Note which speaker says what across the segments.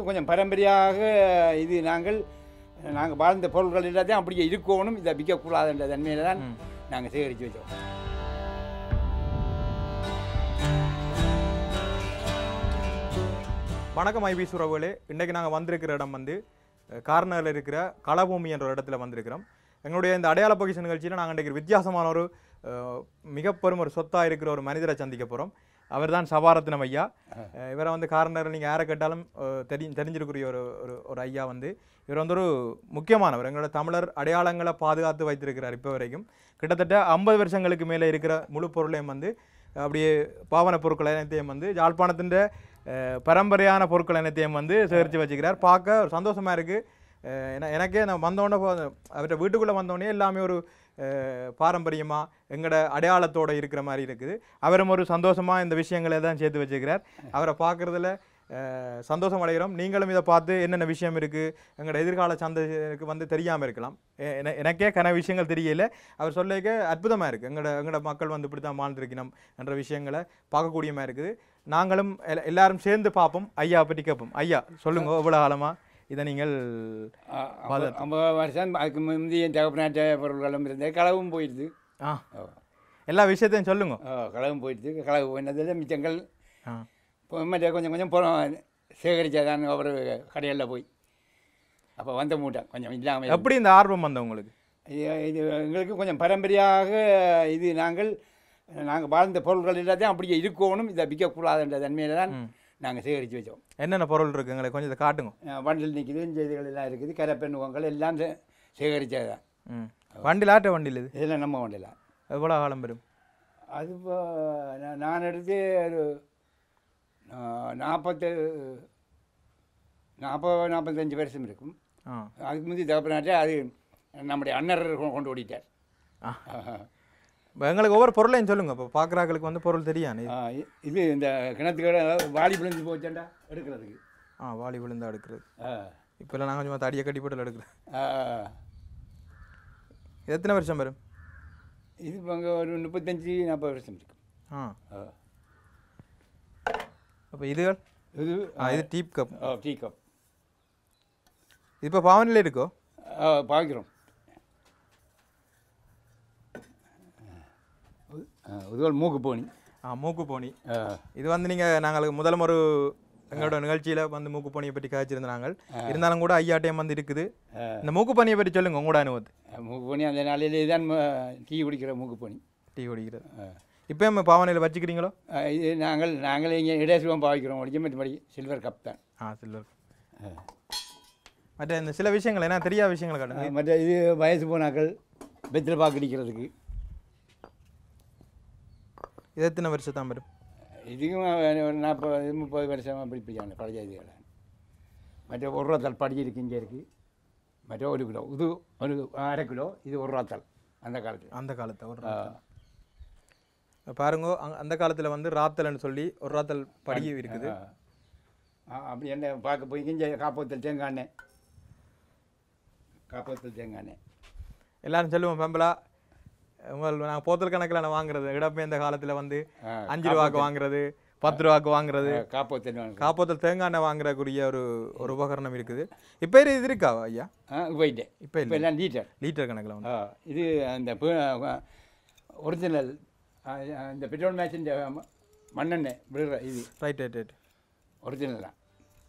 Speaker 1: எங்களுக்கு கொஞ்சம் பரம்பரையாக இது நாங்கள் நாங்கள் வாழ்ந்த பொருட்கள் எல்லாத்தையும் அப்படியே இருக்கணும் இதை விற்கக்கூடாதுன்ற தன்மையில தான் நாங்கள் சேகரித்து வச்சோம்
Speaker 2: வணக்கம் ஐபி உறவுகளே இன்றைக்கு நாங்கள் வந்திருக்கிற இடம் வந்து அஹ், கார்னரில் இருக்கிற களபூமி என்ற ஒரு இடத்துல வந்திருக்கிறோம் எங்களுடைய இந்த அடையாள பகிர்ச்சி நிகழ்ச்சியில் நாங்கள் இன்றைக்கு வித்தியாசமான ஒரு அஹ், மிக பெரும் ஒரு சொத்தாக இருக்கிற ஒரு மனிதரை சந்திக்க போகிறோம் அவர் தான் சபாரத்னம் ஐயா அஹ், இவரை வந்து கார்னரில் நீங்கள் யாரை கேட்டாலும் அஹ், தெரி தெரிஞ்சிருக்கிற ஒரு ஒரு ஒரு ஐயா வந்து இவர் வந்து ஒரு முக்கியமானவர் எங்களோட தமிழர் அடையாளங்களை பாதுகாத்து வைத்திருக்கிறார் இப்போ வரைக்கும் கிட்டத்தட்ட ஐம்பது வருஷங்களுக்கு மேலே இருக்கிற முழு பொருளையும் வந்து அப்படியே பாவன பொருட்கள் அனைத்தையும் வந்து யாழ்ப்பாணத்தின் அஹ், பரம்பரையான பொருட்கள் அனைத்தையும் வந்து சேகரித்து வச்சுக்கிறார் பார்க்க ஒரு சந்தோஷமாக இருக்குது என எனக்கே நான் வந்தோடனே அவர்கிட்ட வீட்டுக்குள்ளே வந்தோடனே எல்லாமே ஒரு பாரம்பரியமாக எங்களோட அடையாளத்தோடு இருக்கிற மாதிரி இருக்குது அவரும் ஒரு சந்தோஷமாக இந்த விஷயங்களை தான் சேர்த்து வச்சுக்கிறார் அவரை பார்க்குறதுல சந்தோஷம் அடைகிறோம் நீங்களும் இதை பார்த்து என்னென்ன விஷயம் இருக்குது எங்களோட எதிர்கால சந்தைக்கு வந்து தெரியாமல் இருக்கலாம் எ- என- எனக்கே கன விஷயங்கள் தெரியல அவர் சொல்லிக்க அற்புதமாக இருக்குது எங்களோட எங்களோட மக்கள் வந்து இப்படி தான் வாழ்ந்திருக்கணும் என்ற விஷயங்களை பார்க்கக்கூடியமாக இருக்குது நாங்களும் எல்- எல்லாரும் சேர்ந்து பார்ப்போம் ஐயா பற்றி கேட்போம் ஐயா சொல்லுங்க இவ்வளோ காலமாக இதை நீங்கள் பாதுகாத்து.
Speaker 1: ஐம்பது வருஷம் அதுக்கு முந்தைய தகப்பநாட்ட பொருட்களும் இருந்தது களவும் போயிடுது
Speaker 2: ஆ
Speaker 1: ஓ.
Speaker 2: எல்லா விஷயத்தையும் சொல்லுங்க
Speaker 1: ஓ, களவும் போயிடுது களவு போனதில் மிச்சங்கள்
Speaker 2: ஆ
Speaker 1: இப்போ மற்ற கொஞ்சம் கொஞ்சம் போகிறோம் சேகரிச்சாதான் அவர் கடைகளில் போய் அப்போ வந்த மூட்டை கொஞ்சம் இல்லாமல்
Speaker 2: எப்படி இந்த ஆர்வம் வந்த உங்களுக்கு
Speaker 1: இது இது எங்களுக்கு கொஞ்சம் பரம்பரையாக இது நாங்கள் நாங்கள் வாழ்ந்த பொருட்கள் எல்லாத்தையும் அப்படியே இருக்கணும் இதை விற்கக்கூடாதுன்ற தன்மையில தான் நாங்கள் சேகரித்து வச்சோம்
Speaker 2: என்னென்ன பொருள் இருக்குது எங்களுக்கு கொஞ்சம் இதை காட்டுங்க
Speaker 1: அஹ் வண்டில் நிற்கிது செய்திகள் எல்லாம் இருக்குது கரப்பெண்ணுவங்கள் எல்லாம் சே- சேகரிச்சது தான்
Speaker 2: ம் வண்டியில் ஆட்ட வண்டியில் இது
Speaker 1: இதெல்லாம் நம்ம வண்டியில்
Speaker 2: எவ்வளோ காலம் வரும்
Speaker 1: அது இப்போ நான் நான் எடுத்து ஒரு ஆஹ், நாற்பத்து நாற்பது நாற்பத்தஞ்சு வருஷம் இருக்கும்
Speaker 2: ஆ
Speaker 1: அதுக்கு முந்தைய தகப்பனாட்டே அது நம்முடைய அண்ணர் கொ- கொண்டு ஓடிட்டார்
Speaker 2: ஆ இப்ப எங்களுக்கு ஒவ்வொரு பொருளையும் சொல்லுங்க இப்போ பார்க்குறாக்களுக்கு வந்து பொருள் தெரியாது
Speaker 1: ஆ, இ- இது இந்த கிணத்துக்கு வாடி விழுந்து போச்சேன்டா எடுக்கிறதுக்கு
Speaker 2: ஆ வாளி விழுந்தா எடுக்கிறது
Speaker 1: ஆ,
Speaker 2: இப்போல்லாம் நாங்கள் கொஞ்சம் தடியை கட்டி போட்டு எடுக்கிறேன்
Speaker 1: ஆ,
Speaker 2: இது எத்தனை வருஷம் வரும்
Speaker 1: இது இப்போ அங்கே ஒரு முப்பத்தஞ்சு நாற்பது வருஷம் இருக்கும்
Speaker 2: ஆ
Speaker 1: ஆ.
Speaker 2: அப்போ இதுகள்
Speaker 1: இது
Speaker 2: ஆ இது டீப் கப்
Speaker 1: ஆ, டீ கப்
Speaker 2: இப்போ பாவனில் இருக்கோ
Speaker 1: ஆ, பாய்க்கிறோம் ஆ, இதுவரை மூக்கு போனி
Speaker 2: ஆ மூக்கு போனி
Speaker 1: ஆ,
Speaker 2: இது வந்து நீங்கள் நாங்கள் முதல்ல ஒரு எங்களோட நிகழ்ச்சியில் வந்து மூக்கு பனியை பற்றி காய்ச்சிருந்தாங்க இருந்தாலும் கூட ஐயாட்டையும் வந்து இருக்குது
Speaker 1: ஆ.
Speaker 2: இந்த மூக்கு பனியை பற்றி சொல்லுங்க உங்களோட அனுபவத்து
Speaker 1: மூக்கு போனி அந்த நாளிலே தான் ம- டீ குடிக்கிற மூக்கு போனி
Speaker 2: டீ குடிக்கிறது
Speaker 1: ஆ.
Speaker 2: இப்போ நம்ம பாவனையில் வச்சுக்கிறீங்களோ
Speaker 1: ஆ, இது நாங்கள் நாங்கள் இங்கே இடையசுவம் பாவிக்கிறோம் ஒழிக்க மற்றபடி சில்வர் கப் தான்
Speaker 2: ஆ சில்வர் மற்ற இந்த சில விஷயங்கள் என்ன தெரியாத விஷயங்களை காட்டுங்க
Speaker 1: ஆ, மற்ற இது வயசு போனாக்கள் வெத்தில பாக்கு அடிக்கிறதுக்கு
Speaker 2: இது எத்தனை வருஷம் தான் வரும்
Speaker 1: இதுக்கும் ஒரு நாற்பது முப்பது வருஷம் அப்படி இப்படியான பழைய இதுகளை மற்ற ஒரு ரூபாத்தால் படி இருக்கு இங்கே இருக்குது மற்ற ஒரு கிலோ இது ஒரு அரை கிலோ இது ஒரு ரூபாத்தால் அந்த காலத்தில்
Speaker 2: அந்த காலத்தை ஒரு
Speaker 1: ஆ,
Speaker 2: ராத்தல். பாருங்க அங்க- அந்த காலத்தில் வந்து ராத்தல்னு சொல்லி ஒரு ராத்தல் படி இருக்குது
Speaker 1: ஆ. ஆ, அப்படி என்ன பார்க்க போய் இங்கே காப்பத்தில் தேங்காய் காப்பத்தில் தேங்காய்
Speaker 2: எல்லாரும் சொல்லுவோம் பெம்பலா உங்கள் நாங்கள் போத்தல் கணக்கில் நான் வாங்குறது இடப்பே இந்த காலத்தில் வந்து
Speaker 1: ஆ,
Speaker 2: அஞ்சு ரூபாய்க்கு வாங்குறது பத்து ரூபாய்க்கு வாங்குறது
Speaker 1: காப்பத்தில்
Speaker 2: காப்போத்தல் தேங்காய் எண்ணெய் வாங்குறக்குரிய ஒரு ஒரு உபகரணம் இருக்குது இப்போ இது இருக்கா ஐயா
Speaker 1: ஆ போயிட்டேன்
Speaker 2: இப்போ
Speaker 1: இப்போ
Speaker 2: இல்லை
Speaker 1: எல்லாம் லீட்டர்
Speaker 2: லீட்டர் கணக்கில் வந்து
Speaker 1: ஆ, இது அந்த ஒரிஜினல் இந்த பெட்ரோல் மேட்சின் மண்ணெண்ணெய் விடுற இது
Speaker 2: ரைட் ரைட் ரைட்
Speaker 1: ஒரிஜினல் தான்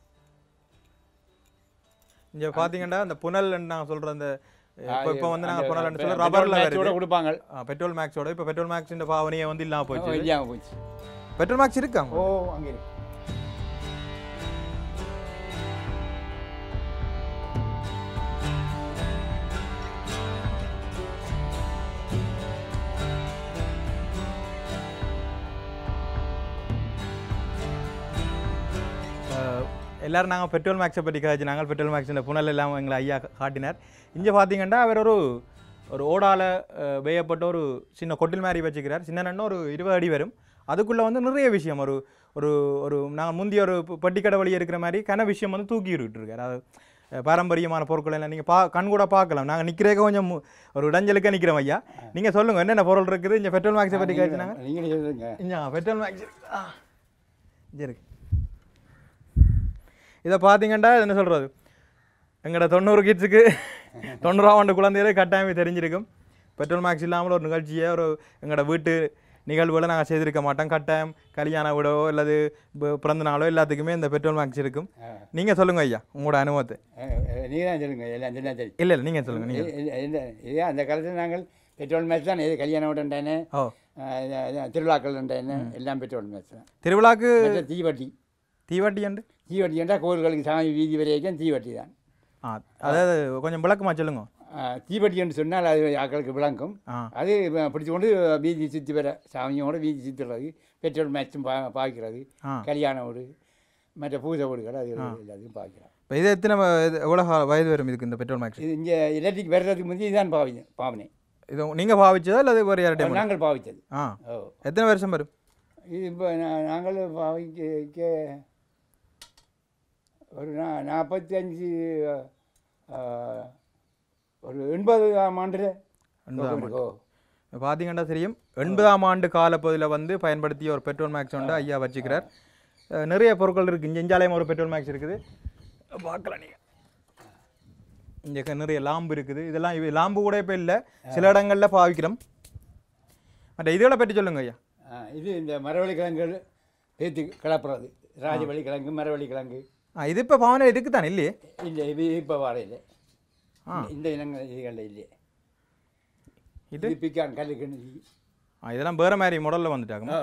Speaker 2: இங்கே பார்த்தீங்கன்னா இந்த புனல் நாங்கள் சொல்கிற அந்த இப்போ இப்போ வந்து நாங்கள்
Speaker 1: அந்த
Speaker 2: புனல்னு சொல்ல
Speaker 1: பெட்ரோல்
Speaker 2: ரப்பரில்
Speaker 1: மேட்சோட
Speaker 2: வருது
Speaker 1: கொடுப்பாங்க
Speaker 2: பெட்ரோல் மேக்ஸோட இப்போ பெட்ரோல் மேக்ஸ் இந்த பாவனையை வந்து இல்லாமல் போச்சு
Speaker 1: இல்லாமல் போச்சு
Speaker 2: பெட்ரோல் மேக்ஸ் இருக்காங்க
Speaker 1: ஓ அங்கே இருக்கு
Speaker 2: அஹ் எல்லாரும் நாங்கள் பெட்ரோல் மேக்ஸை பற்றி காய்ச்சி நாங்கள் பெட்ரோல் மேக்ஸ் இந்த புனல் எல்லாம் எங்களை ஐயா காட்டினார் இங்கே பார்த்தீங்கன்னா அவர் ஒரு ஒரு ஓடால அஹ், வேயப்பட்ட ஒரு சின்ன கொட்டில் மாதிரி வச்சுக்கிறார் சின்ன நன்னு ஒரு இருபது அடி வரும் அதுக்குள்ளே வந்து நிறைய விஷயம் ஒரு ஒரு ஒரு நாங்கள் முந்தைய ஒரு பெ- பெட்டிக்கடை வழி இருக்கிற மாதிரி கன விஷயம் வந்து தூக்கி இருக்கார் அது அஹ், பாரம்பரியமான பொருட்கள் எல்லாம் நீங்கள் பா கண் கூட பார்க்கலாம் நாங்கள் நிற்கிறேக்க கொஞ்சம் மு- ஒரு இடைஞ்சலுக்கு நிற்கிறோம் ஐயா நீங்கள் சொல்லுங்கள் என்னென்ன பொருள் இருக்குது இங்கே பெட்ரோல் மேக்ஸை பற்றி காய்ச்சினாங்க
Speaker 1: நீங்களே சொல்லுங்க
Speaker 2: இங்கே பெட்ரோல் மேக்ஸ் இங்கே இருக்கு இதை பார்த்தீங்கன்னா என்ன சொல்கிறது எங்களோட தொண்ணூறு கிட்ஸுக்கு தொண்ணூறாம் ஆண்டு குழந்தைகளே கட்டாயமே தெரிஞ்சிருக்கும் பெட்ரோல் மேக்ஸ் இல்லாமல் ஒரு நிகழ்ச்சியை ஒரு எங்களோட வீட்டு நிகழ்வுகளை நாங்கள் செய்திருக்க மாட்டோம் கட்டாயம் கல்யாண விடவோ அல்லது ப- பிறந்த நாளோ எல்லாத்துக்குமே இந்த பெட்ரோல் மேக்ஸ் இருக்கும் நீங்கள் சொல்லுங்கள் ஐயா உங்களோட அனுபவத்தை
Speaker 1: நீங்கள் தான் சொல்லுங்க எல்லாம் சொன்னா சரி
Speaker 2: இல்லை இல்லை நீங்கள் சொல்லுங்கள் நீங்கள்
Speaker 1: இ- இ- இந்த இது அந்த காலத்தில் நாங்கள் பெட்ரோல் மேட்ச் தான் இது கல்யாணம் உண்டானே
Speaker 2: ஓ
Speaker 1: திருவிழாக்கள் உண்டானே எல்லாம் பெட்ரோல் மேட்ச் தான்
Speaker 2: திருவிழாக்கு
Speaker 1: மற்ற தீவட்டி
Speaker 2: தீவட்டி உண்டு
Speaker 1: தீவட்டி என்றால் கோவில்களுக்கு சாமி வீதி வரைக்கும் தீவட்டி தான்
Speaker 2: ஆ அதாவது கொஞ்சம் விளக்கமாக சொல்லுங்க
Speaker 1: ஆ, தீவட்டி என்று சொன்னால் அது ஆக்களுக்கு விளங்கும்
Speaker 2: ஆ
Speaker 1: அது பிடிச்சி கொண்டு வீதி சுற்றி வர சாமியோட வீதி சுற்றுறது பெட்ரோல் மேட்சும் பா பார்க்கிறது
Speaker 2: ஆ
Speaker 1: கல்யாண வீடு மற்ற பூஜை வீடுகள் அது எல்லாத்தையும் பார்க்கலாம்
Speaker 2: இப்போ இது எத்தனை வ- இது எவ்வளோ கா- வயது வரும் இதுக்கு இந்த பெட்ரோல் மேக்ஸ்
Speaker 1: இது இங்கே எலக்ட்ரிக் வர்றதுக்கு முந்தைய இதுதான் பாவி பாவனை
Speaker 2: இது நீங்கள் பாவிச்சதா இல்லை வேறு யார்கிட்ட
Speaker 1: நாங்கள் பாவித்தது
Speaker 2: ஆ
Speaker 1: ஓ
Speaker 2: எத்தனை வருஷம் வரும்
Speaker 1: இது இப்போ நாங்கள் பாவிக்க ஒரு நா நாற்பத்தி அஞ்சு ஒரு எண்பதாம் ஆண்டு
Speaker 2: எண்பதாம்
Speaker 1: ஓ
Speaker 2: இப்போ பார்த்தீங்கன்னா தெரியும் எண்பதாம் ஆண்டு காலப்பகுதியில் வந்து பயன்படுத்திய ஒரு பெட்ரோல் மேக்ஸ் வந்து ஐயா வச்சுக்கிறார் அஹ் நிறைய பொருட்கள் இருக்குது இங்கே இஞ்சாலயம் ஒரு பெட்ரோல் மேக்ஸ் இருக்குது பார்க்கலாம் நீங்கள் இங்கே நிறைய லாம்பு இருக்குது இதெல்லாம் இவ லாம்பு கூட இப்போ இல்லை சில இடங்களில் பாவிக்கிறோம் மற்ற இதுகளை பற்றி சொல்லுங்க ஐயா
Speaker 1: ஆ, இது இந்த மரவள்ளி கிழங்குகள் ஏற்றி கிளப்புறது ராஜவள்ளி கிழங்கு மரவள்ளி கிழங்கு
Speaker 2: ஆ இது இப்போ பாவனை இருக்குது தானே இல்லையே
Speaker 1: இல்லை இது இப்போ வரையில
Speaker 2: ஆ.
Speaker 1: இந்த இனங்கள் இதுகளில் இல்லையே
Speaker 2: இது
Speaker 1: இது பிக்கான் கல்லு கிணறு
Speaker 2: ஆ இதெல்லாம் வேறு மாதிரி மாடலில் வந்துட்டாங்க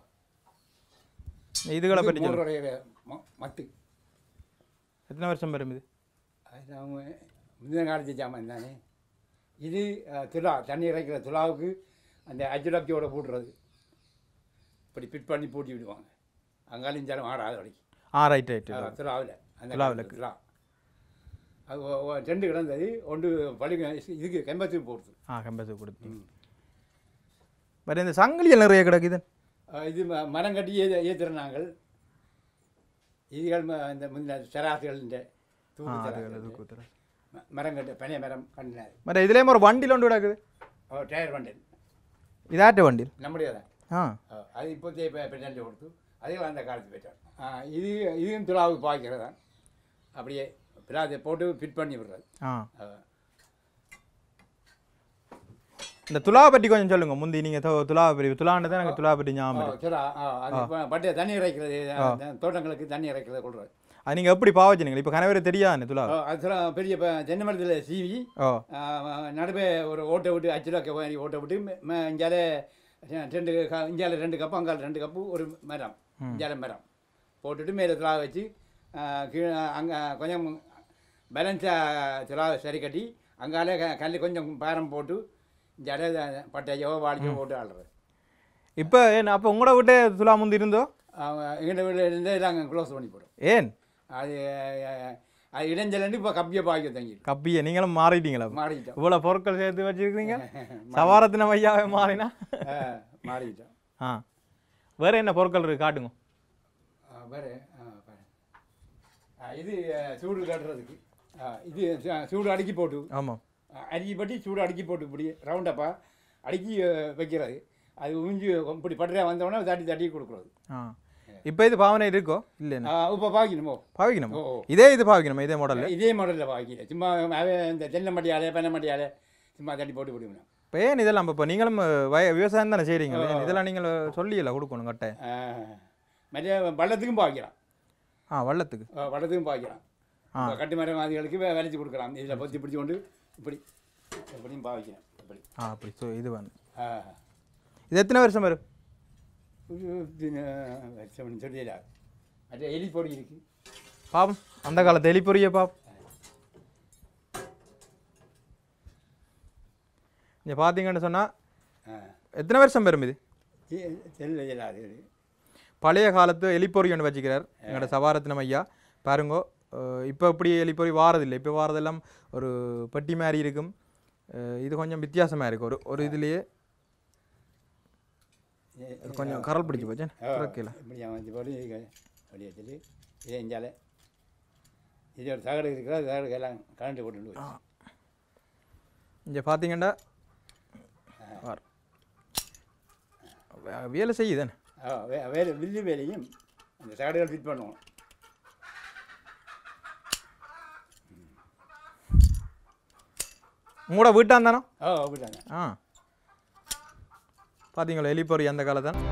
Speaker 2: இதுகளை பற்றி சொல்லுங்க
Speaker 1: மூன்றுடைய ம- மத்து
Speaker 2: எத்தனை வருஷம் வரும் இது
Speaker 1: அது அவங்க முந்தின காலத்து ஜாமான் தானே இது அஹ், துலா தண்ணி இறைக்கிற துலாவுக்கு அந்த அஜுலப்தியோட போடுறது இப்படி ஃபிட் பண்ணி பூட்டி விடுவாங்க அங்காலும் ஜலம் ஆடாத வரைக்கும்
Speaker 2: ஆ ரைட் ரைட்
Speaker 1: துலாவில் அந்த
Speaker 2: துலாவுல.
Speaker 1: காலத்து துலா அது ஒ- ஒ- ரெண்டு கிடந்தது ஒன்று பழி இதுக்கு கம்பத்துக்கு போடுது
Speaker 2: ஆ கம்பேசு கொடுத்து வேறு இந்த சங்கிலியில் நிறைய கிடக்குது
Speaker 1: அஹ், இது ம- மரம் கட்டி ஏ ஏற்றுற நாங்கள் இதுகள் ம- இந்த முன்ன சராசுகள் இந்த
Speaker 2: ஆ
Speaker 1: தூக்கு
Speaker 2: அதுகள்
Speaker 1: சராசுகள்.
Speaker 2: அது குத்துறது.
Speaker 1: ம- மரம் கட்டு பனைய மரம் கண்டினார்
Speaker 2: மற்ற இதுலேயும் ஒரு வண்டியில் ஒன்று கிடக்குது
Speaker 1: டயர் வண்டல்
Speaker 2: இதாட்ட வண்டியில்
Speaker 1: நம்முடைய தான்
Speaker 2: ஆ
Speaker 1: அஹ், அது இப்போதைய பெட்ரோல் கொடுத்து அதுகள் அந்த காலத்து பெட்ரோல் இது இதுவும் துலாவுக்கு பாய்க்கிறது தான் அப்படியே பிராதை போட்டு ஃபிட் பண்ணி விடுறது
Speaker 2: ஆ
Speaker 1: அஹ்,
Speaker 2: இந்த துலாவை பற்றி கொஞ்சம் சொல்லுங்க முந்தி நீங்கள் துலாவை பற்றி துலான்னு தான் எனக்கு துலாவை பற்றி ஞாபகம் இருக்கு.
Speaker 1: அஹ், துலா அஹ், அது ப- பட்டை தண்ணி இறைக்கிறது அந்த தோட்டங்களுக்கு தண்ணி இறைக்கிறது கொள்றது
Speaker 2: அது நீங்கள் எப்படி பாவச்சினீங்க இப்போ கனவேறு தெரியாதுன்னு துலா
Speaker 1: அஹ், அது துலா பெரிய ப- தென்னை மரத்தில் சீவி
Speaker 2: ஓ
Speaker 1: ஆஹ் நடுவே ஒரு ஓட்டை விட்டு அச்சுலாக்க மாதிரி ஓட்டை விட்டு ம- ம- இங்கால ரெண்டு க- இங்கால ரெண்டு கப்பு அங்கால ரெண்டு கப்பு ஒரு மரம் இங்கால மரம் போட்டுட்டு மேலே துலா வச்சு ஆஹ் கீழே அங்கே கொஞ்சம் பேலன்ஸாக துலா சரி கட்டி அங்கால க- கல் கொஞ்சம் பாரம் போட்டு இங்கால பட்டையோ வாடிச்சோ போட்டு ஆடுறது
Speaker 2: இப்போ ஏன் அப்போ உங்களோட விட்டு துலா முந்தி இருந்தோ
Speaker 1: எங்கள் வீட்டில் இருந்தே நாங்கள் க்ளோஸ் பண்ணி போடும்
Speaker 2: ஏன்
Speaker 1: அது அஹ், அது இடைஞ்சலன்னு இப்போ கப்பியை பாய்க்க தங்கிட்டு
Speaker 2: கப்பியை நீங்களும் மாறிட்டீங்களா
Speaker 1: மாறிக்கிட்டோம்
Speaker 2: இவ்வளோ பொருட்கள் சேர்த்து வச்சிருக்கீங்க சவாரத்தின மையாவே மாறினா
Speaker 1: அஹ், மாறிக்கிட்டோம்
Speaker 2: ஆ வேறு என்ன பொருட்கள் இருக்கு காட்டுங்க
Speaker 1: ஆ, வேறு ஆ, பாரு. ஆ, இது அ, சூடு காட்டுறதுக்கு ஆ, இது ச- சூடு அடுக்கி போட்டு
Speaker 2: ஆமாம்
Speaker 1: ஆ, அடுக்கி பட்டி சூடு அடுக்கி போட்டு இப்படி ரவுண்டப்பா அடுக்கி அ, வைக்கிறது அது உஞ்சி இப்படி பட்டறையாக வந்தோடனே தட்டி தட்டி கொடுக்குறது
Speaker 2: ஆ இப்போ இது பாவனை இருக்கோ இல்லைண்ணா
Speaker 1: இப்போ பாய்க்கணுமோ
Speaker 2: பாவிக்கணும்
Speaker 1: ஓ, ஓ.
Speaker 2: இதே இது பாவிக்கணுமா இதே மாடலில்
Speaker 1: இதே மாடலில் பாய்க்கல சும்மா அவன் இந்த தென்னை மட்டியாலே பெண்ணை மட்டியாலே சும்மா தட்டி போட்டு விடுவேன்
Speaker 2: இப்போ ஏன் இதெல்லாம் இப்போ நீங்களும் வய விவசாயம் தானே செய்கிறீங்க இதெல்லாம் நீங்கள் சொல்லியல கொடுக்கணும் கட்டை
Speaker 1: மற்ற வள்ளத்துக்கும் பாய்க்கலாம்
Speaker 2: ஆ வள்ளத்துக்கு
Speaker 1: ஆ, வள்ளத்துக்கும் பாய்க்கலாம்
Speaker 2: ஆ.
Speaker 1: இப்ப கட்டு மரம் மாதிரிகளுக்கு வே- விளைச்சி கொடுக்கலாம் இதில் பொத்தி பிடிச்சி கொண்டு இப்படி இப்படியும் பாவிக்கலாம் இப்படி
Speaker 2: ஆ அப்படி ஸோ இது வேணும்
Speaker 1: ஆ
Speaker 2: இது எத்தனை வருஷம் வரும்
Speaker 1: வருஷம் சொல்லிடா மற்ற எலி பொடி இருக்கு
Speaker 2: பாப்போம் அந்த காலத்து எலிப்பொரிய பாப் இங்கே பார்த்தீங்கன்னு சொன்னால்
Speaker 1: ஆ
Speaker 2: எத்தனை வருஷம் வரும் இது
Speaker 1: செல்ல இயலாது
Speaker 2: பழைய காலத்து எலிப்பொறி ஒன்று வச்சுக்கிறார் எங்களோட சவாரத்தினம் ஐயா பாருங்கோ இப்போ இப்படி எலிப்பொறி வாரதில்லை இப்போ வாரதெல்லாம் ஒரு பெட்டி மாதிரி இருக்கும் அஹ் இது கொஞ்சம் வித்தியாசமாக இருக்குது ஒரு ஒரு இதுலேயே கொஞ்சம் கரல் பிடிச்சி போச்சு திறக்கல
Speaker 1: இப்படி அமைச்சு போட்டு அப்படி வச்சுட்டு இதே இஞ்சால இது ஒரு தகடு இருக்கிற தகடு எல்லாம் கரண்ட்டு போட்டு வச்சு
Speaker 2: இங்கே பார்த்தீங்கன்னா வார். வே- வேலை செய்யுதானே
Speaker 1: ஆ வே வேலை வில்லு வேலையும் அந்த தகடுகள் ஃபிட் பண்ணுவோம்
Speaker 2: உங்களோட வீட்டாந்தானோ
Speaker 1: ஓ அப்படிதாங்க
Speaker 2: ஆ பார்த்தீங்களா எலிப்பொறி அந்த காலத்தான்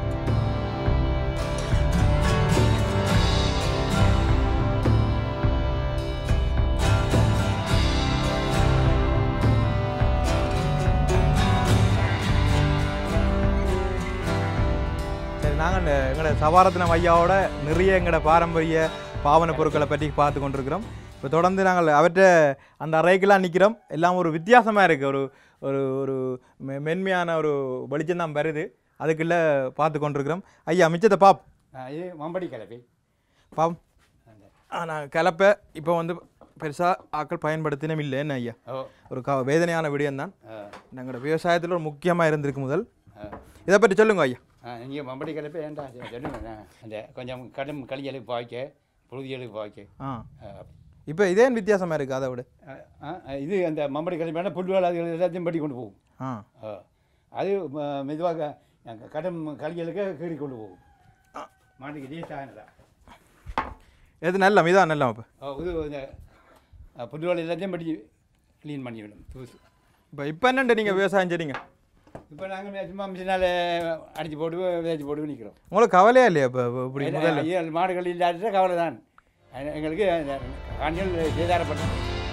Speaker 2: சரி நாங்கள் எங்களோட சவாரத்தின ஐயாவோட நிறைய எங்களோட பாரம்பரிய பாவன பொருட்களை பற்றி பார்த்து கொண்டிருக்கிறோம் இப்போ தொடர்ந்து நாங்கள் அவற்றை அந்த அறைக்கெல்லாம் நிற்கிறோம் எல்லாம் ஒரு வித்தியாசமாக இருக்குது ஒரு ஒரு ஒரு மெ- மென்மையான ஒரு வெளிச்சம் தான் வருது அதுக்குள்ள பார்த்து கொண்டிருக்கிறோம் ஐயா மிச்சத்தை பாப்
Speaker 1: ஆ, இது மம்படி கலப்பை
Speaker 2: பாப்
Speaker 1: அந்த
Speaker 2: நான் கிளப்ப இப்போ வந்து பெருசாக ஆக்கள் பயன்படுத்தினோம் இல்லை என்ன ஐயா
Speaker 1: ஓ
Speaker 2: ஒரு க வேதனையான விடயம்தான்
Speaker 1: ஆ
Speaker 2: எங்களோட விவசாயத்தில் ஒரு முக்கியமாக இருந்திருக்கு முதல்
Speaker 1: ஆ
Speaker 2: இதை பற்றி சொல்லுங்க ஐயா
Speaker 1: ஆ இங்கே மம்படி கலப்பை ஏன்டா சொல்லுங்க அந்த கொஞ்சம் கடும் களிகளுக்கு பாய்க்க புழுதிகளுக்கு பாய்க்க
Speaker 2: ஆ
Speaker 1: ஆ,
Speaker 2: இப்போ இதே வித்தியாசமாக இருக்குது அதை விட
Speaker 1: ஆ, ஆ, இது அந்த மம்படி கலப்பைனா புல்வேல் அதுகள் எல்லாத்தையும் பட்டி கொண்டு போகும்
Speaker 2: ஆ
Speaker 1: ஆ, அது ம- மெதுவாக அங்க கடும் களிகளுக்கு கீறி கொண்டு போகும் மாட்டுக்கு இதே சாயனதா
Speaker 2: எது நல்ல இதான் நல்ல இப்போ
Speaker 1: இது இந்த புல்வேல் எல்லாத்தையும் பட்டி க்ளீன் பண்ணிவிடும் தூசு
Speaker 2: இப்போ இப்போ என்னண்டு நீங்கள் விவசாயம் செய்றீங்க
Speaker 1: இப்போ நாங்கள் சும்மா மிஷினால் அடித்து போட்டு விதைச்சு போட்டு நிற்கிறோம்
Speaker 2: உங்களுக்கு கவலையா இல்லையா இப்போ இப்படி முதல்ல
Speaker 1: ஏழு மாடுகள் இல்லாத கவலை தான் எ- எங்களுக்கு அந்த காணிகள் சேதாரப்பட்டது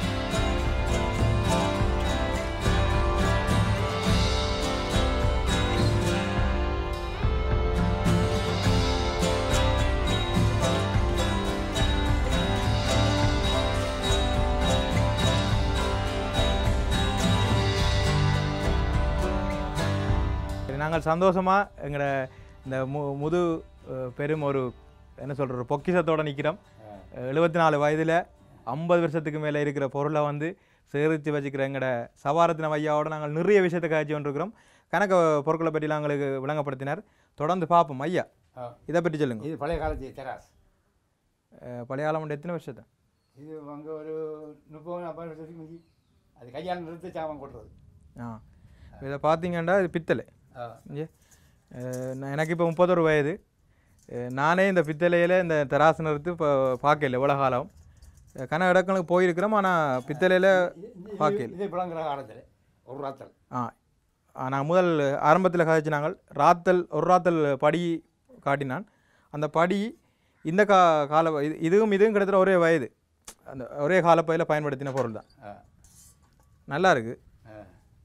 Speaker 2: சரி, நாங்கள் சந்தோஷமாக எங்களோட இந்த மு முது அஹ், பெரும் ஒரு என்ன சொல்கிற ஒரு பொக்கிஷத்தோட நிற்கிறோம் எழுபத்தி நாலு வயதில் ஐம்பது வருஷத்துக்கு மேலே இருக்கிற பொருளை வந்து சேகரித்து வச்சுக்கிற எங்களோட சவாரத்தின ஐயாவோட நாங்கள் நிறைய விஷயத்தை காய்ச்சி கொண்டிருக்கிறோம் கணக்க பொருட்களை பற்றிலாம் எங்களுக்கு விளங்கப்படுத்தினார் தொடர்ந்து பார்ப்போம் ஐயா
Speaker 1: ஆ.
Speaker 2: இதை பற்றி சொல்லுங்க
Speaker 1: இது பழைய காலத்து தெராஸ்
Speaker 2: அஹ், பழைய காலம் எத்தனை வருஷத்தை
Speaker 1: இது அங்கே ஒரு முப்பது நாற்பது வருஷத்துக்கு முந்தி அது கையால் நிறுத்தி சாமான் கொட்டுறது
Speaker 2: ஆ இதை பார்த்தீங்கன்னா இது பித்தளை
Speaker 1: ஆ
Speaker 2: ஏ அஹ் நான் எனக்கு இப்போ முப்பத்தொரு வயது அஹ் நானே இந்த பித்தளையில் இந்த தராசு நிறுத்து இப்போ பார்க்கல இவ்வளோ காலம் அஹ் கன இடங்களுக்கு போயிருக்கிறோம் ஆனால் பித்தளையில் பார்க்கல
Speaker 1: இது புலங்குற காலத்தில் ஒரு ராத்தல்
Speaker 2: ஆ நான் முதல் ஆரம்பத்தில் கதைச்சு நாங்கள் ராத்தல் ஒரு ராத்தல் படி காட்டினான் அந்த படி இந்த கா கால இது இதுவும் இதுவும் கிட்டத்தட்ட ஒரே வயது அந்த ஒரே காலப்பையில் பயன்படுத்தின பொருள் தான்
Speaker 1: ஆ
Speaker 2: நல்லா இருக்குது
Speaker 1: ஆ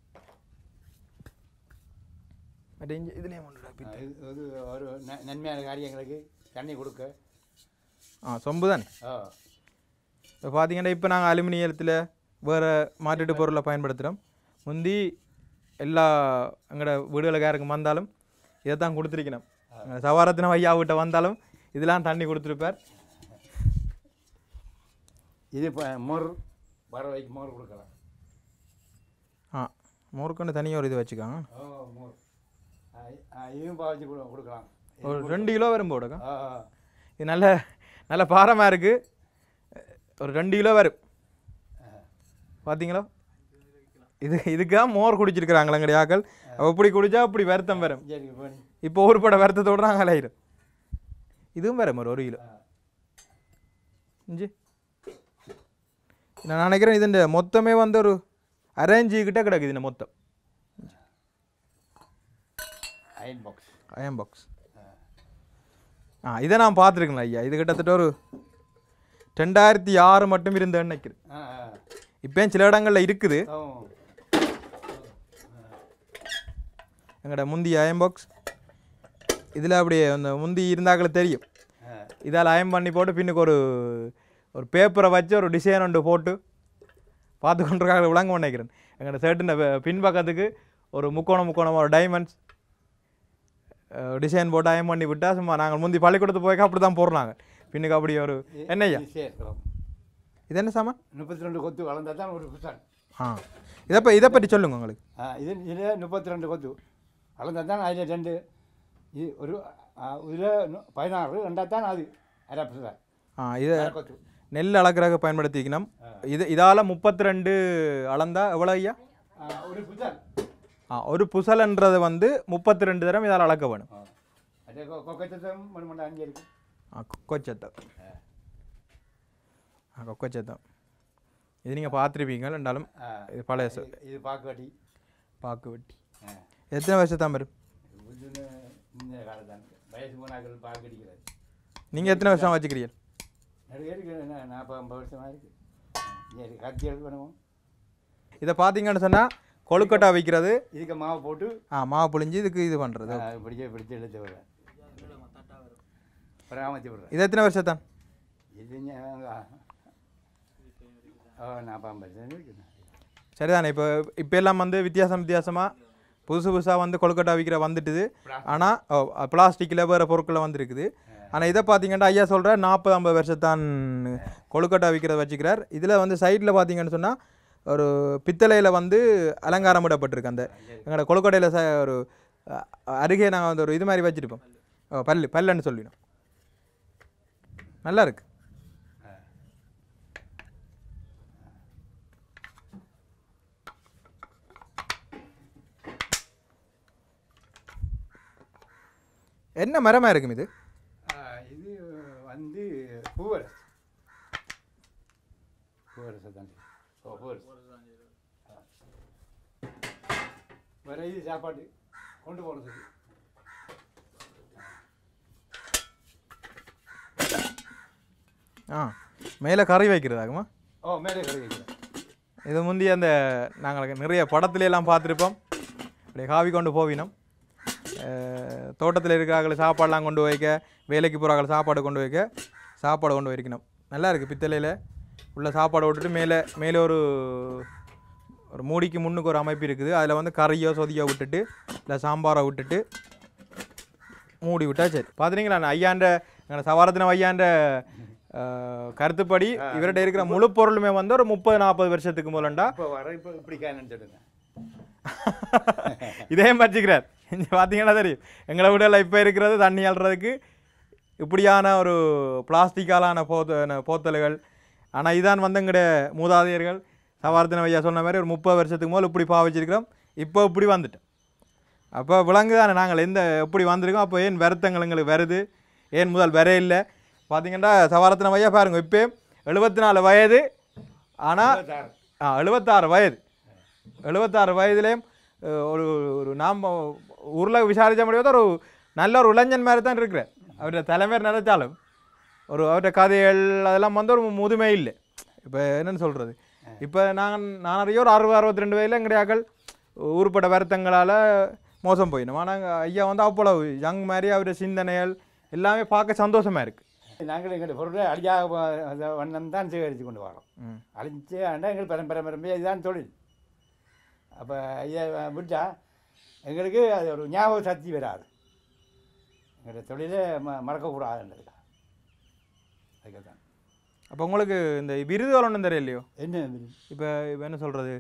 Speaker 2: பட் இங்கே இதுலேயும் ஒன்று
Speaker 1: ஆ, இது இது ஒரு ந- நன்மையான காரியங்களுக்கு தண்ணி கொடுக்க
Speaker 2: ஆ சொம்பு தானே
Speaker 1: ஆ
Speaker 2: இப்போ பார்த்தீங்கன்னா இப்போ நாங்கள் அலுமினியத்தில் வேறு மாற்றிட்டு பொருளை பயன்படுத்துகிறோம் முந்தி எல்லா எங்களோட வீடுகளுக்கு யாருக்கு வந்தாலும் இதை தான் கொடுத்துருக்கணும் சவாரத்தின ஐயா கிட்ட வந்தாலும் இதெல்லாம் தண்ணி கொடுத்துருப்பார்
Speaker 1: இது இப்போ மோர் பறவைக்கு மோர் கொடுக்கலாம்
Speaker 2: ஆ மோர்க்கொண்டு தனியாக ஒரு இது வச்சுக்காங்க
Speaker 1: ஓ மோர் ஆ, இ- ஆ, இதுவும் பாவச்சு கொடு கொடுக்கலாம்
Speaker 2: ஒரு ரெண்டு கிலோ வரும் போடுங்க
Speaker 1: ஆ ஆ.
Speaker 2: இது நல்ல நல்ல பாரமாக இருக்குது ஒரு ரெண்டு கிலோ வரும் பார்த்தீங்களா இது இதுக்காக மோர் குடிச்சிருக்கிறாங்களா எங்களுடைய ஆக்கள் அப்படி குடிச்சா அப்படி வருத்தம் வரும்
Speaker 1: சரி இப்போ நீ
Speaker 2: இப்போ ஒரு பட வருத்தத்தோடு நாங்கள் அலையிடும் இதுவும் வரும் ஒரு ஒரு கிலோ இஞ்சி நான் நினைக்கிறேன் இது இந்த மொத்தமே வந்து ஒரு அரேஞ்சு கிட்ட கிடக்குது இந்த மொத்தம்
Speaker 1: அயன் பாக்ஸ்
Speaker 2: அயன் பாக்ஸ் ஆ இதை நான் பார்த்துருக்கேன் ஐயா இது கிட்டத்தட்ட ஒரு ரெண்டாயிரத்தி ஆறு மட்டும் இருந்தேன்னு நினைக்கிறேன்
Speaker 1: ஆ ஆ
Speaker 2: இப்போயும் சில இடங்களில் இருக்குது
Speaker 1: ஓ
Speaker 2: எங்களோட முந்தி அயன் பாக்ஸ் இதில் அப்படியே அந்த முந்தி இருந்தாக்களே தெரியும்
Speaker 1: ஆ
Speaker 2: இதால் அயம் பண்ணி போட்டு பின்னுக்கு ஒரு ஒரு பேப்பரை வச்சு ஒரு டிசைன் ஒன்று போட்டு பார்த்து கொண்டிருக்காங்க விளங்க நினைக்கிறேன் எங்களோட ஷர்ட்டின் பின்பக்கத்துக்கு ஒரு முக்கோணம் முக்கோணம் ஒரு டைமண்ட்ஸ் டிசைன் போட்டு அயம் பண்ணி விட்டால் சும்மா நாங்கள் முந்தி பள்ளிக்கூடத்து போய்க்க அப்படி தான் போடுறாங்க பின்னுக்கு அப்படி ஒரு என்னய்யா
Speaker 1: இது சேர்க்கிறோம்
Speaker 2: இது என்ன சாமான்
Speaker 1: முப்பத்தி ரெண்டு கொத்து வளர்ந்தா தான் ஒரு புஷன்
Speaker 2: ஆ இதை ப இதை பற்றி சொல்லுங்க உங்களுக்கு
Speaker 1: ஆ இது இதில் முப்பத்தி ரெண்டு கொத்து வளர்ந்தா தான் அதில் ரெண்டு இது ஒரு இதில் பதினாறு ரெண்டா தான் அது அரை புஷன்
Speaker 2: ஆ இது
Speaker 1: அரை கொத்து
Speaker 2: நெல் அளக்கிறதுக்கு பயன்படுத்திக்கணும் இது இதால் முப்பத்தி ரெண்டு அளந்தா எவ்வளோ ஐயா
Speaker 1: ஆ, ஒரு புஷன்
Speaker 2: ஆ ஒரு புசல்ன்றது வந்து முப்பத்தி ரெண்டு தரம் இதால் அளக்க வேணும்
Speaker 1: ஆ அதே கொக்கச்சத்தம் மணி மணி அஞ்சு இருக்கு
Speaker 2: ఆ కుక్క వచ్చేద్దాం ఆ కుక్క వచ్చేద్దాం இது நீங்கள் பார்த்துருப்பீங்க என்றாலும்
Speaker 1: ஆ,
Speaker 2: இது பழைய ச-
Speaker 1: இது- இது பாக்குவட்டி
Speaker 2: பாக்கு வெட்டி
Speaker 1: ஆ.
Speaker 2: எத்தனை வருஷம் தான் வரும்
Speaker 1: இது இந்த காலத்தான் வயசு போனாக்கள் பாக்கு அடிக்கிறது
Speaker 2: நீங்கள் எத்தனை வருஷம் வச்சுக்கிறீங்க
Speaker 1: நிறைய இருக்கு என்ன நாற்பது ஐம்பது வருஷமா இருக்கு சரி கத்தியல் பண்ணுவோம்
Speaker 2: இதை பார்த்தீங்கன்னு சொன்னால் கொழுக்கட்டை வைக்கிறது
Speaker 1: இதுக்கு மாவு போட்டு
Speaker 2: ஆ மாவு புளிஞ்சு இதுக்கு இது பண்ணுறது
Speaker 1: ஆ, பிடிச்சி பிடிச்சி எடுத்து விடுறேன் பராமரிச்சு விடுறேன்
Speaker 2: இது எத்தனை வருஷம் தான்
Speaker 1: இது ஞா- ஓ நாற்பது ஐம்பது வருஷம் இருக்குது
Speaker 2: சரிதானே இப்போ இப்போ எல்லாம் வந்து வித்தியாசம் வித்தியாசமாக புதுசு புதுசாக வந்து கொழுக்கட்டை விற்கிற வந்துட்டுது ஆனால் பிளாஸ்டிக்கில் வேறு பொருட்களை வந்துருக்குது ஆனால் இதை பார்த்தீங்கன்னா ஐயா சொல்கிற நாற்பது ஐம்பது வருஷத்தான் கொழுக்கட்டை விற்கிறத வச்சுக்கிறார் இதில் வந்து சைடில் பார்த்தீங்கன்னு சொன்னால் ஒரு பித்தளையில் வந்து அலங்காரம் இடப்பட்டிருக்கு அந்த எங்களோட கொழுக்கட்டையில் ச ஒரு அ- அருகே நாங்கள் வந்து ஒரு இது மாதிரி வச்சுருப்போம் ஓ, பல்லு பல்லுன்னு சொல்லிடும் நல்லா இருக்கு என்ன மரமாக இருக்கும் இது
Speaker 1: ஆ, இது வந்து பூவரசு பூவரசு தான் ஓ பூவரசு ஆ. வேற இது சாப்பாடு கொண்டு போகிறதுக்கு
Speaker 2: ஆ மேலே கறி வைக்கிறதாகுமா
Speaker 1: ஓ மேலே கறி வைக்கிறேன்
Speaker 2: இது முந்தி அந்த நாங்கள் நிறைய படத்துல எல்லாம் பார்த்துருப்போம் அப்படியே காவி கொண்டு போவினோம் தோட்டத்தில் இருக்கிறாங்கள சாப்பாடெலாம் கொண்டு வைக்க வேலைக்கு போகிறாங்கள சாப்பாடு கொண்டு வைக்க சாப்பாடு கொண்டு வைக்கணும் நல்லா இருக்குது பித்தளையில் உள்ள சாப்பாடு விட்டுட்டு மேலே மேலே ஒரு ஒரு மூடிக்கு முன்னுக்கு ஒரு அமைப்பு இருக்குது அதில் வந்து கறியோ சொதியோ விட்டுட்டு இல்லை சாம்பாரை விட்டுட்டு மூடி விட்டா சரி பார்த்துறீங்களா ஐயாண்ட எங்களோட சவாரத்தின ஐயாண்ட அஹ், கருத்துப்படி இவர்கிட்ட இருக்கிற முழு பொருளுமே வந்து ஒரு முப்பது நாற்பது வருஷத்துக்கு முதலண்டா
Speaker 1: இப்போ வர இப்போ இப்படி கேனன்னு சொல்லுங்க
Speaker 2: இதே வச்சுக்கிறார் இங்கே பார்த்தீங்கன்னா தெரியும் எங்களை விட இப்போ இருக்கிறது தண்ணி அள்ளுறதுக்கு இப்படியான ஒரு பிளாஸ்டிக்காலான போத்த போத்தல்கள் ஆனால் இதான் வந்து எங்களுடைய மூதாதையர்கள் சவார்த்தின ஐயா சொன்ன மாதிரி ஒரு முப்பது வருஷத்துக்கு முதல் இப்படி பாவிச்சிருக்கிறோம் இப்போ இப்படி வந்துட்டோம் அப்போ விலங்குதானே நாங்கள் எந்த எப்படி வந்திருக்கோம் அப்போ ஏன் வருத்தங்கள் எங்களுக்கு வருது ஏன் முதல் வர இல்லை பார்த்தீங்கன்னா சவாரத்தின ஐயா பாருங்க இப்போ எழுபத்தி நாலு வயது ஆனால்
Speaker 1: இருபத்தாறு.
Speaker 2: ஆ எழுபத்தாறு வயது எழுபத்தாறு வயதுலேயும் அஹ், ஒரு ஒரு நாம் ஊரில் விசாரித்த முடியாத ஒரு நல்ல ஒரு இளைஞன் மாதிரி தான் இருக்கிறார் அவருடைய தலைமையர் நினைச்சாலும் ஒரு அவருடைய கதைகள் அதெல்லாம் வந்து ஒரு முதுமை இல்லை இப்போ என்னன்னு சொல்கிறது இப்போ நாங்கள் நான் அறிய ஒரு அறுபது அறுபத்தி ரெண்டு வயதில் எங்கடையாக்கள் ஊருப்பட்ட வருத்தங்களால் மோசம் போயிடும் ஆனால் ஐயா வந்து அவ்வளவு யங் மாதிரி அவருடைய சிந்தனைகள் எல்லாமே பார்க்க சந்தோஷமாக இருக்குது
Speaker 1: நாங்கள் எங்களுடைய பொருளை அழியாக வ- அந்த வண்ணம் தான் சேகரித்து கொண்டு வரோம்
Speaker 2: ம்
Speaker 1: அழிஞ்சு ஆண்டா எங்கள் பரம்பரை பரம்பரை இதுதான் தொழில் அப்போ இதை விட்டா எங்களுக்கு அது ஒரு ஞாபக சக்தி வராது எங்களுடைய தொழிலை ம மறக்கக்கூடாதுன்றதுக்கா அதுக்கு தான்
Speaker 2: அப்போ உங்களுக்கு இந்த விருதுகள் ஒன்றும் தெரியலையோ
Speaker 1: என்ன
Speaker 2: இப்போ இப்போ என்ன சொல்கிறது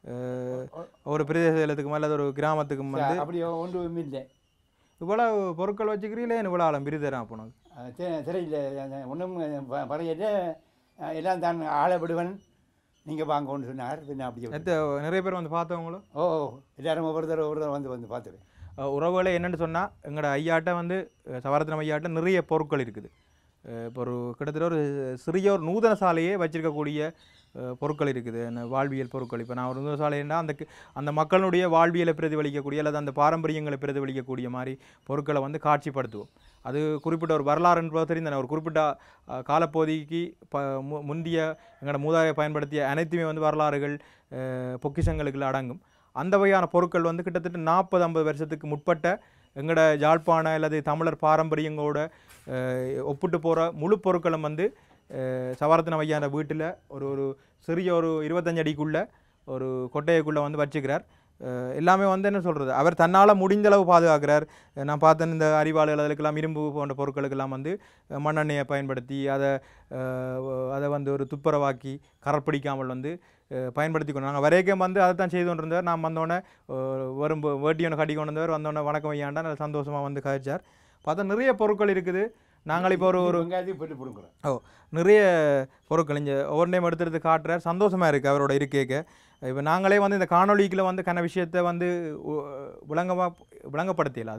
Speaker 2: ஒரு பிரதேசத்துக்கு மேலே ஒரு கிராமத்துக்கு வந்து
Speaker 1: அப்படி ஒன்றும் இல்லை
Speaker 2: இவ்வளோ பொருட்கள் வச்சுக்கிறீங்களே இவ்வளோ ஆழம் விருதுறான் அப்போ உனக்கு
Speaker 1: தெரியல ஒன்றும் பறையில எல்லாம் தான் ஆளை விடுவன் நீங்கள் வாங்கன்னு சொன்னார் பின்ன அப்படி விட்டு-
Speaker 2: எத்த நிறைய பேர் வந்து பார்த்தவங்களும்
Speaker 1: ஓ எல்லாரும் ஒவ்வொருத்தர் ஒவ்வொருத்தர் வந்து வந்து பார்த்துருவேன்
Speaker 2: அஹ் உறவுகளே என்னென்னு சொன்னால் எங்களோட ஐயாட்ட வந்து அஹ் சவரத்னம் ஐயாட்ட நிறைய பொருட்கள் இருக்குது அஹ் இப்போ ஒரு கிட்டத்தட்ட ஒரு சிறிய ஒரு நூதன சாலையே வச்சிருக்கக்கூடிய அஹ், பொருட்கள் இருக்குது என்ன வாழ்வியல் பொருட்கள் இப்போ நான் ஒரு நூதன சாலைன்னா அந்த கி- அந்த மக்களுடைய வாழ்வியலை பிரதிபலிக்கக்கூடிய அல்லது அந்த பாரம்பரியங்களை பிரதிபலிக்கக்கூடிய மாதிரி பொருட்களை வந்து காட்சிப்படுத்துவோம் அது குறிப்பிட்ட ஒரு வரலாறுன்றது தெரிந்த ஒரு குறிப்பிட்ட அஹ், காலப்பகுதிக்கு ப மு- முந்திய எங்களோட மூதாதைய பயன்படுத்திய அனைத்துமே வந்து வரலாறுகள் அஹ், பொக்கிஷங்களுக்குள்ள அடங்கும் அந்த வகையான பொருட்கள் வந்து கிட்டத்தட்ட நாற்பது ஐம்பது வருஷத்துக்கு முற்பட்ட எங்களோட யாழ்ப்பாண அல்லது தமிழர் பாரம்பரியங்களோட அஹ், ஒப்பிட்டு போகிற முழு பொருட்களும் வந்து அஹ், சவரத்தின வையான வீட்டில் ஒரு ஒரு சிறிய ஒரு இருபத்தஞ்சு அடிக்குள்ள ஒரு கொட்டையக்குள்ளே வந்து வச்சுக்கிறார் அஹ், எல்லாமே வந்து என்ன சொல்கிறது அவர் தன்னால் முடிந்த அளவு பாதுகாக்கிறார் அஹ், நான் பார்த்தேன் இந்த அறிவாளர்கள் அதுக்கெல்லாம் இரும்பு போன்ற பொருட்களுக்கெல்லாம் வந்து அஹ், மண்ணெண்ணெயை பயன்படுத்தி அதை அஹ், அதை வந்து ஒரு துப்புரவாக்கி கரப்பிடிக்காமல் வந்து அஹ், பயன்படுத்தி கொண்டு நாங்கள் வரைக்கும் வந்து அதை தான் செய்து கொண்டிருந்தவர் நான் வந்தோடனே வரும் வேட்டி ஒன்று கட்டி கொண்டு வந்தவர் வந்தோடனே வணக்கம் ஐயாண்டா நல்ல சந்தோஷமாக வந்து கழிச்சார் பார்த்தா நிறைய பொருட்கள் இருக்குது நாங்கள் இப்போ ஒரு ஒரு
Speaker 1: வெங்காயத்தையும் போட்டு பிடுங்குறோம்
Speaker 2: ஓ நிறைய பொருட்கள் இங்கே ஒவ்வொரு டைம் எடுத்துறது காட்டுறார் சந்தோஷமாக இருக்குது அவரோட இருக்கைக்கு இப்போ நாங்களே வந்து இந்த காணொளிக்குள்ள வந்து கன விஷயத்தை வந்து உ- விளங்கமா விளங்கப்படுத்தல அது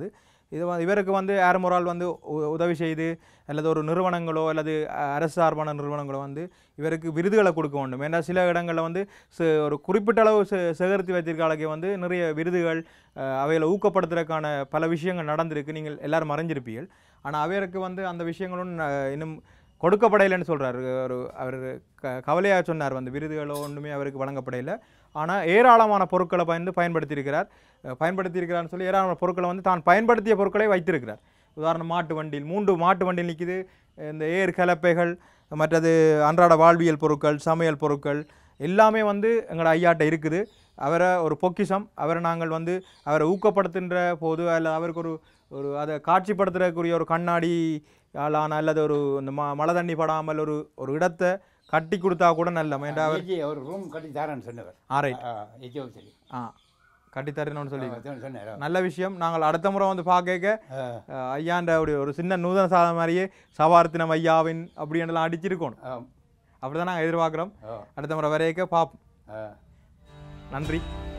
Speaker 2: இது வந்து இவருக்கு வந்து யார் ஒரு ஆள் வந்து உ- உதவி செய்து அல்லது ஒரு நிறுவனங்களோ அல்லது அ- அரசு சார்பான நிறுவனங்களோ வந்து இவருக்கு விருதுகளை கொடுக்க வேண்டும் ஏன்னா சில இடங்களில் வந்து ச- ஒரு குறிப்பிட்ட அளவு சே- சேகரித்து வைத்திருக்காளுக்கு வந்து நிறைய விருதுகள் அஹ், அவைகளை ஊக்கப்படுத்துறதுக்கான பல விஷயங்கள் நடந்திருக்கு நீங்கள் எல்லாரும் மறைஞ்சிருப்பீர்கள் ஆனால் அவருக்கு வந்து அந்த விஷயங்களும் அஹ், இன்னும் கொடுக்கப்படையில்லைன்னு சொல்றாரு ஒரு அவர் க கவலையாக சொன்னார் வந்து விருதுகளோ ஒன்றுமே அவருக்கு வழங்கப்படையில ஆனால் ஏராளமான பொருட்களை பயந்து பயன்படுத்தியிருக்கிறார் அஹ், பயன்படுத்தியிருக்கிறார்னு சொல்லி ஏராளமான பொருட்களை வந்து தான் பயன்படுத்திய பொருட்களை வைத்திருக்கிறார் உதாரணம் மாட்டு வண்டியில் மூன்று மாட்டு வண்டியில் நிற்கிது இந்த ஏர் கலப்பைகள் மற்றது அன்றாட வாழ்வியல் பொருட்கள் சமையல் பொருட்கள் எல்லாமே வந்து எங்களோட ஐயாட்ட இருக்குது அவரை ஒரு பொக்கிஷம் அவரை நாங்கள் வந்து அவரை ஊக்கப்படுத்துகின்ற போது அல்ல அவருக்கு ஒரு ஒரு அதை காட்சிப்படுத்துறதுக்குரிய ஒரு கண்ணாடி ஆளான அல்லது ஒரு இந்த ம மழை தண்ணி படாமல் ஒரு ஒரு இடத்தை கட்டி கொடுத்தா கூட நல்ல ஏன்டா அவர்
Speaker 1: ஏஜி ஒரு ரூம் கட்டி தரேன்னு சொன்னவர்
Speaker 2: ஆரை
Speaker 1: ஏஜி சொல்லி
Speaker 2: ஆ கட்டித்தரணும்னு சொல்லி
Speaker 1: சொன்னார்
Speaker 2: நல்ல விஷயம் நாங்கள் அடுத்த முறை வந்து பார்க்க
Speaker 1: ஆ.
Speaker 2: ஐயாண்ட அப்படி ஒரு சின்ன நூதன சாதம் மாதிரியே சவார்த்தினம் ஐயாவின் அப்படின்றலாம் அடிச்சிருக்கணும்
Speaker 1: ஆம்.
Speaker 2: அப்படி தான் நாங்கள் எதிர்பார்க்குறோம்
Speaker 1: ஆ.
Speaker 2: அடுத்த முறை வரையக்க பார்ப்போம்
Speaker 1: ஆ.
Speaker 2: நன்றி